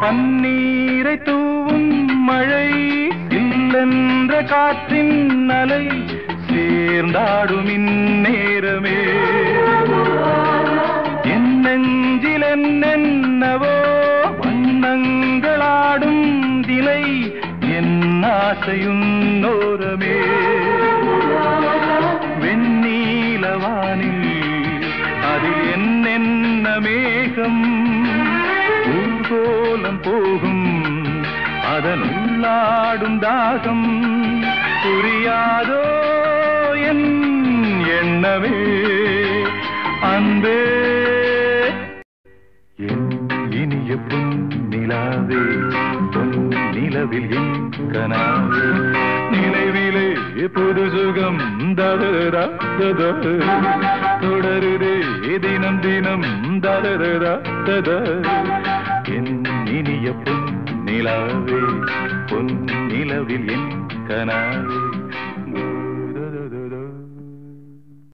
பன்னீரை தூவும் மழை இல்லென்ற காற்றின் அலை சேர்ந்தாடும் இந்நேரமே என் நெஞ்சில் என்னென்னவோ வண்ணங்களாடும் திலை என் ஆசையும் நோரமே வெண்ணீலவானில் அதில் என்னென்ன மேகம் ஊர்கோலம் போகும் அதன் உள்ளாடும் தாகம் புரியாதோ என் எண்ணமே அன்பே என் இனிய பொன் நிலாவே பொன் நிலவில் என் கனாவே நினைவிலே புது சுகம் ததரா தத தொடருதே தினம் தினம் ததரா தத என் இனிய பொன் நிலாவே பொன் நிலவில் என் கனாவே